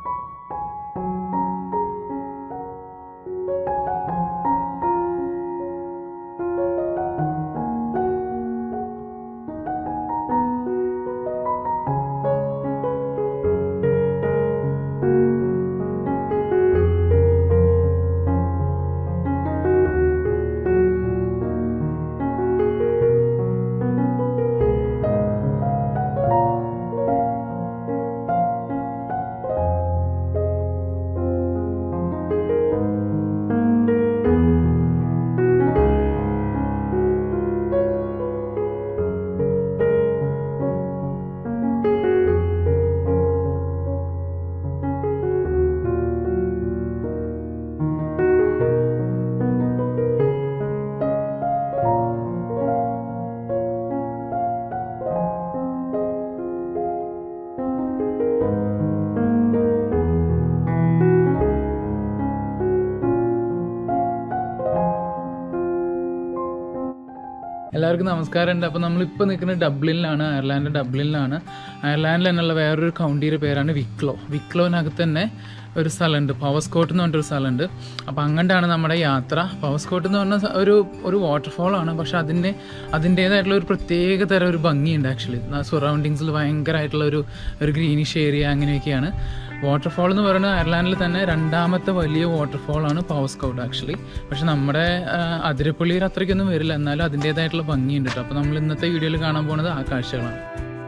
എല്ലാവർക്കും നമസ്കാരമുണ്ട് അപ്പോൾ നമ്മളിപ്പോൾ നിൽക്കുന്നത് ഡബ്ലിനിലാണ് അയർലാൻഡ് ഡബ്ലിനിലാണ് അയർലാൻഡിൽ തന്നെയുള്ള വേറൊരു കൗണ്ടിയുടെ പേരാണ് വിക്ലോ വിക്ലോനകത്ത് തന്നെ ഒരു സ്ഥലമുണ്ട് പവർസ്കോട്ട് എന്ന് പറഞ്ഞൊരു സ്ഥലമുണ്ട് അപ്പോൾ അങ്ങോട്ടാണ് നമ്മുടെ യാത്ര പവർസ്കോട്ട് എന്ന് പറഞ്ഞ സ- ഒരു ഒരു വാട്ടർഫോളാണ് പക്ഷെ അതിൻ്റെ അതിൻ്റേതായിട്ടുള്ള ഒരു പ്രത്യേക തരം ഒരു ഭംഗിയുണ്ട് ആക്ച്വലി സറൗണ്ടിങ്സിൽ ഭയങ്കരമായിട്ടുള്ള ഒരു ഒരു ഗ്രീനിഷ് ഏരിയ അങ്ങനെയൊക്കെയാണ് വാട്ടർഫോൾ എന്ന് പറയുന്നത് അയർലാൻഡിൽ തന്നെ രണ്ടാമത്തെ വലിയ വാട്ടർഫോളാണ് പവർ സ്കൗട്ട് ആക്ച്വലി പക്ഷെ നമ്മുടെ ആ, അതിരപ്പള്ളിയിൽ അത്രയ്ക്കൊന്നും വരില്ല എന്നാലും അതിൻ്റേതായിട്ടുള്ള ഭംഗിയുണ്ട് കേട്ടോ അപ്പോൾ നമ്മൾ ഇന്നത്തെ വീഡിയോയിൽ കാണാൻ പോകുന്നത് ആ കാഴ്ചകളാണ്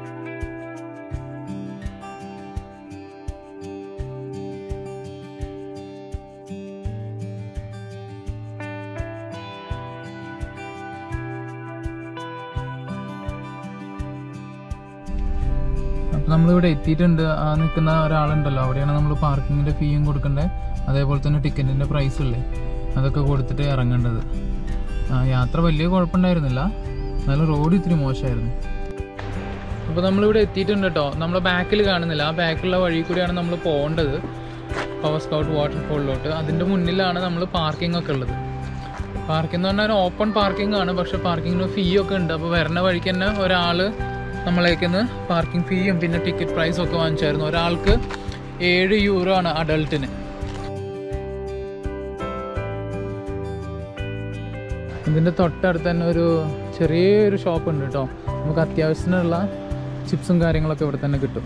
അപ്പോൾ നമ്മളിവിടെ എത്തിയിട്ടുണ്ട് ആ നിൽക്കുന്ന ഒരാളുണ്ടല്ലോ അവിടെയാണ് നമ്മൾ പാർക്കിങ്ങിൻ്റെ ഫീയും കൊടുക്കേണ്ടത് അതേപോലെ തന്നെ ടിക്കറ്റിൻ്റെ പ്രൈസും ഇല്ലേ അതൊക്കെ കൊടുത്തിട്ട് ഇറങ്ങേണ്ടത് ആ, യാത്ര വലിയ കുഴപ്പമുണ്ടായിരുന്നില്ല എന്നാലും റോഡ് ഇത്തിരി മോശമായിരുന്നു അപ്പോൾ നമ്മളിവിടെ എത്തിയിട്ടുണ്ട് കേട്ടോ നമ്മളെ ബാക്കിൽ കാണുന്നില്ല ആ ബാക്കിലുള്ള വഴി കൂടിയാണ് നമ്മൾ പോകേണ്ടത് പവർ സ്കൗട്ട് വാട്ടർഫോളിലോട്ട് അതിൻ്റെ മുന്നിലാണ് നമ്മൾ പാർക്കിംഗ് ഒക്കെ ഉള്ളത് പാർക്കിംഗ് എന്ന് പറഞ്ഞാൽ ഓപ്പൺ പാർക്കിംഗ് ആണ് പക്ഷെ പാർക്കിങ്ങിന് ഫീ ഒക്കെ ഉണ്ട് അപ്പോൾ വരുന്ന വഴിക്ക് തന്നെ ഒരാൾ നമ്മളേക്കുന്ന് പാർക്കിംഗ് ഫീയും പിന്നെ ടിക്കറ്റ് പ്രൈസും ഒക്കെ വാങ്ങിച്ചായിരുന്നു ഒരാൾക്ക് ഏഴ് യൂറോ ആണ് അഡൾട്ടിന് ഇതിൻ്റെ തൊട്ടടുത്ത് തന്നെ ഒരു ചെറിയൊരു ഷോപ്പ് ഉണ്ട് കേട്ടോ നമുക്ക് അത്യാവശ്യത്തിനുള്ള ചിപ്സും കാര്യങ്ങളൊക്കെ ഇവിടെ തന്നെ കിട്ടും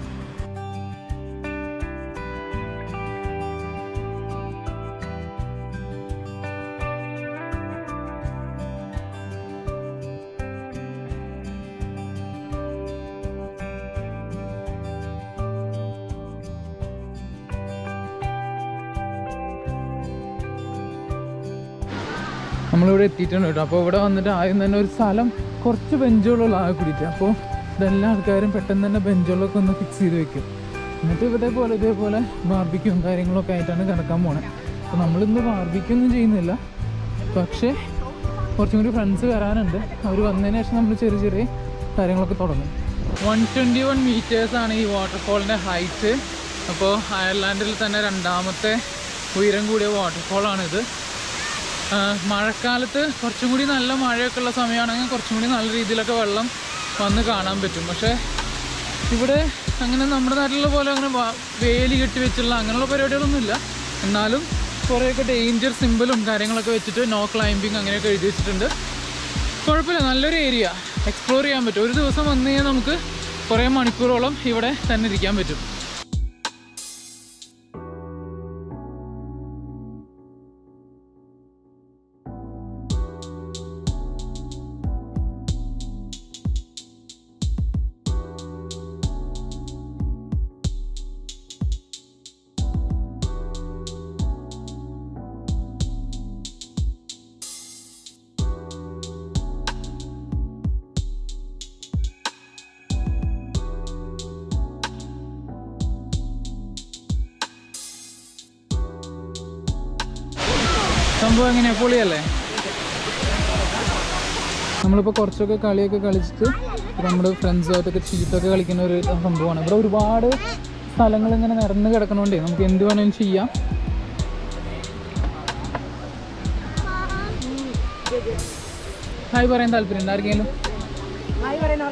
നമ്മളിവിടെ എത്തിയിട്ടുണ്ട് കേട്ടോ അപ്പോൾ ഇവിടെ വന്നിട്ട് ആദ്യം തന്നെ ഒരു സ്ഥലം കുറച്ച് ബെഞ്ചുകളുള്ള ആകെ കൂടിയിട്ട് അപ്പോൾ ഇതെല്ലാ ആൾക്കാരും പെട്ടെന്ന് തന്നെ ബെഞ്ചുകളൊക്കെ ഒന്ന് ഫിക്സ് ചെയ്ത് വെക്കും എന്നിട്ട് ഇതേപോലെ ഇതേപോലെ ബാർബിക്കും കാര്യങ്ങളൊക്കെ ആയിട്ടാണ് കിടക്കാൻ പോണത് അപ്പോൾ നമ്മളിന്ന് ബാർബിക്കും ഒന്നും ചെയ്യുന്നില്ല പക്ഷേ കുറച്ചും കൂടി ഫ്രണ്ട്സ് വരാനുണ്ട് അവർ വന്നതിന് ശേഷം നമ്മൾ ചെറിയ ചെറിയ കാര്യങ്ങളൊക്കെ തുടങ്ങും വൺ ട്വൻറ്റി വൺ മീറ്റേഴ്സാണ് ഈ വാട്ടർഫോളിൻ്റെ ഹൈറ്റ് അപ്പോൾ അയർലാൻഡിൽ തന്നെ രണ്ടാമത്തെ ഉയരം കൂടിയ വാട്ടർഫോളാണിത് ആ, മഴക്കാലത്ത് കുറച്ചും കൂടി നല്ല മഴയൊക്കെ ഉള്ള സമയമാണെങ്കിൽ കുറച്ചും കൂടി നല്ല രീതിയിലൊക്കെ വെള്ളം വന്ന് കാണാൻ പറ്റും പക്ഷേ ഇവിടെ അങ്ങനെ നമ്മുടെ നാട്ടിലുള്ള പോലെ അങ്ങനെ വ- വേലി കെട്ടി വെച്ചുള്ള അങ്ങനെയുള്ള പരിപാടികളൊന്നുമില്ല എന്നാലും കുറേയൊക്കെ ഡേഞ്ചർ സിമ്പിളും കാര്യങ്ങളൊക്കെ വെച്ചിട്ട് നോ ക്ലൈമ്പിങ് അങ്ങനെയൊക്കെ എഴുതി വെച്ചിട്ടുണ്ട് കുഴപ്പമില്ല നല്ലൊരു ഏരിയ എക്സ്പ്ലോർ ചെയ്യാൻ പറ്റും ഒരു ദിവസം വന്നു കഴിഞ്ഞാൽ നമുക്ക് കുറേ മണിക്കൂറോളം ഇവിടെ തന്നെ ഇരിക്കാൻ പറ്റും സംഭവം എങ്ങനെയാ പൊളിയല്ലേ നമ്മളിപ്പോൾ കുറച്ചൊക്കെ കളിയൊക്കെ കളിച്ചിട്ട് നമ്മുടെ ഫ്രണ്ട്സുമായിട്ടൊക്കെ ചീട്ടൊക്കെ കളിക്കുന്ന ഒരു സംഭവമാണ് ഇവിടെ ഒരുപാട് സ്ഥലങ്ങൾ ഇങ്ങനെ നിറഞ്ഞു കിടക്കണോണ്ടേ നമുക്ക് എന്ത് വേണമെങ്കിലും ചെയ്യാം ഹായ് പറയാൻ താല്പര്യം ഉണ്ട് ആർക്കെങ്കിലും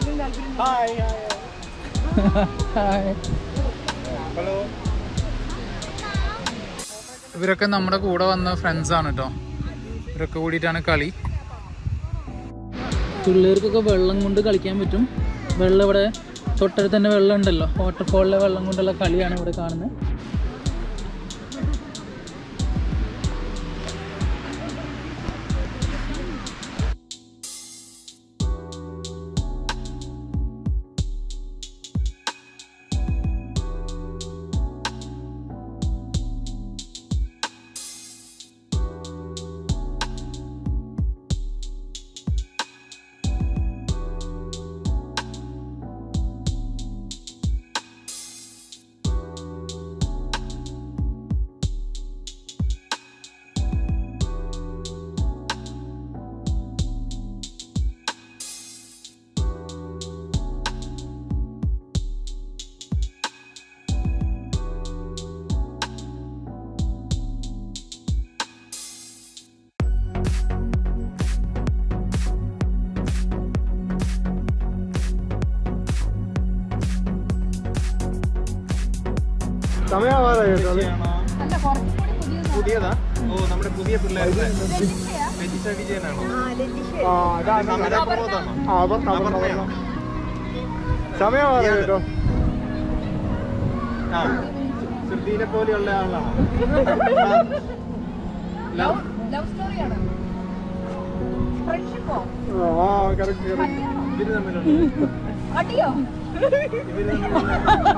ഹായ് ഇവരൊക്കെ നമ്മുടെ കൂടെ വന്ന ഫ്രണ്ട്സ് ആണ് കേട്ടോ ഇവരൊക്കെ കൂടിയിട്ടാണ് കളി പിള്ളേർക്കൊക്കെ വെള്ളം കൊണ്ട് കളിക്കാൻ പറ്റും വെള്ളം ഇവിടെ തൊട്ടടുത്ത് തന്നെ വെള്ളം ഉണ്ടല്ലോ വാട്ടർഫോളിലെ വെള്ളം കൊണ്ടുള്ള കളിയാണ് ഇവിടെ കാണുന്നത് സമയമാവാറായി കേട്ടോ അത്. പുതിയതാ ഓ നമ്മുടെ പുതിയ പിള്ളേരുടെ രജിസ്റ്റർ വിജയനാണോ ആ അതാണ് സമരപ്രബോധമാണോ ആ പറഞ്ഞോ പറഞ്ഞോ പറഞ്ഞോ സമയമാവാറായി കേട്ടോ ആ ശ്രുതിനെ പോലെയുള്ള ആളാണോ ലവ് ലവ് സ്റ്റോറിയാണ് ഫ്രണ്ട്ഷിപ്പോ ആ കറക്റ്റ് കറക്റ്റ് ഇവര് തമ്മിലുള്ള അടിയോ ഇവര് തമ്മിലുള്ള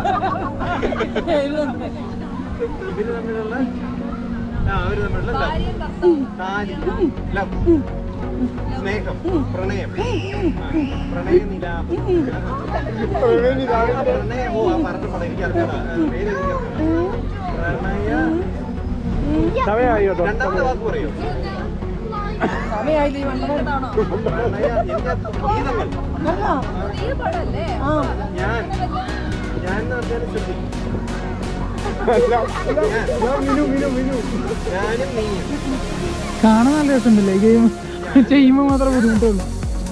ഇവര് തമ്മിലുള്ള ആ അവര് തമ്മിലുള്ള love. ഭാര്യയും ഭർത്താവും താലി ലവ് സ്നേഹം പ്രണയം ആ, പ്രണയ നിലാപം പ്രവീണി ആ, രാവിലെ പ്രണയ ഓ ആ പറഞ്ഞ പടം എനിക്ക് അറിഞ്ഞൂടാ ആ, പേര് എനിക്ക് അറിഞ്ഞൂടാ. പ്രണയ സമയമായി കേട്ടോ രണ്ടാമത്തെ വാക്ക് പറയോ സമയമായില്ലേ വല്ലതാണോ പ്രണയ എന്റെ ഗീതങ്ങൾ പുതിയ പടല്ലേ ഞാൻ ഞാൻ എന്ന് പറഞ്ഞാൽ ശ്രുതി അല്ല, അല്ല, ഞാൻ മിനു മിനു മിനു ഞാനും നീയും കാണാൻ നല്ല രസമുണ്ടല്ലേ ഗെയിം ചെയ്യുമ്പോൾ മാത്രമേ ബുദ്ധിമുട്ടുള്ളൂ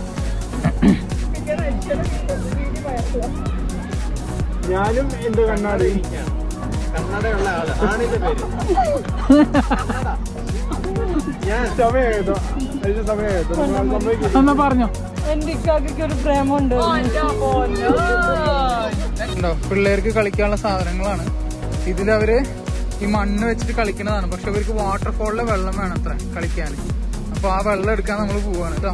ഞാനും എന്റെ കണ്ണാടി ഇരിക്കുകയാണ്. കന്നഡയുള്ള ആള് ആണിന്റെ പേര് കന്നഡ. ഞാൻ സമയം കേട്ടോ അതിന് സമയം കേട്ടോ നമ്മൾ സമ്മതിക്കില്ല എന്നാ പറഞ്ഞോ എന്റെ ഇക്കാക്കൊക്കെ ഒരു പ്രേമുണ്ട് ഉണ്ടോ പിള്ളേർക്ക് കളിക്കാനുള്ള സാധനങ്ങളാണ് ഇതിലവര് ഈ മണ്ണ് വെച്ചിട്ട് കളിക്കുന്നതാണ് പക്ഷെ അവർക്ക് വാട്ടർഫോളിലെ വെള്ളം വേണം അത്ര കളിക്കാൻ അപ്പൊ ആ വെള്ളം എടുക്കാൻ നമ്മൾ പോവാണ് കേട്ടോ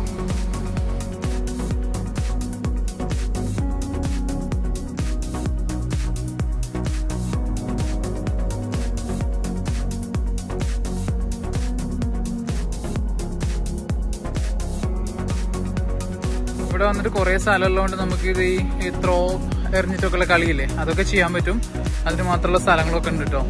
ഇവിടെ വന്നിട്ട് കുറെ സ്ഥലമുള്ളതുകൊണ്ട് നമുക്ക് ഇത് ഈ ത്രോ എറിഞ്ഞിട്ടൊക്കെയുള്ള കളിയില്ലേ അതൊക്കെ ചെയ്യാൻ പറ്റും അതിന് മാത്രമുള്ള സ്ഥലങ്ങളൊക്കെ ഉണ്ട് കേട്ടോ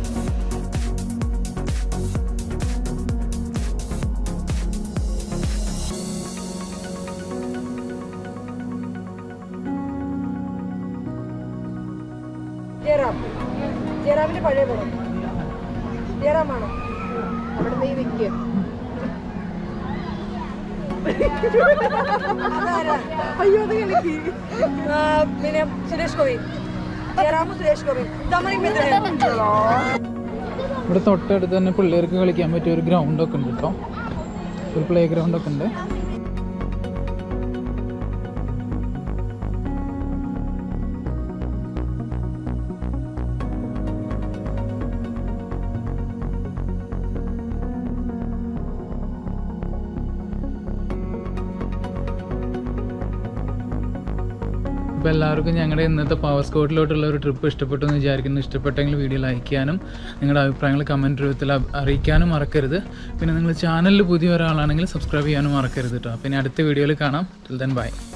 ജയറാം ജയറാമിന്റെ പഴയ പടം ജയറാമാണോ അവിടെ നീ വെക്കുക അയ്യോ അത് എനിക്ക് ആ, പിന്നെ സുരേഷ് ഗോപി ജയറാമും സുരേഷ് ഗോപി തമറി ഇവിടെ തൊട്ടടുത്ത് തന്നെ പിള്ളേർക്ക് കളിക്കാൻ പറ്റിയ ഒരു ഗ്രൗണ്ട് ഒക്കെ ഉണ്ട് കേട്ടോ ഒരു പ്ലേ ഗ്രൗണ്ട് ഒക്കെ ഉണ്ട് അപ്പോൾ എല്ലാവർക്കും ഞങ്ങളുടെ ഇന്നത്തെ പവർ സ്കോട്ടിലോട്ടുള്ള ഒരു ട്രിപ്പ് ഇഷ്ടപ്പെട്ടു എന്ന് വിചാരിക്കുന്നു ഇഷ്ടപ്പെട്ടെങ്കിൽ വീഡിയോ ലൈക്ക് ചെയ്യാനും നിങ്ങളുടെ അഭിപ്രായങ്ങൾ കമൻറ്റ് രൂപത്തിൽ അ- അറിയിക്കാനും മറക്കരുത് പിന്നെ നിങ്ങൾ ചാനലിൽ പുതിയ ഒരാളാണെങ്കിൽ സബ്സ്ക്രൈബ് ചെയ്യാനും മറക്കരുത് കേട്ടോ പിന്നെ അടുത്ത വീഡിയോയിൽ കാണാം ദെൻ ബൈ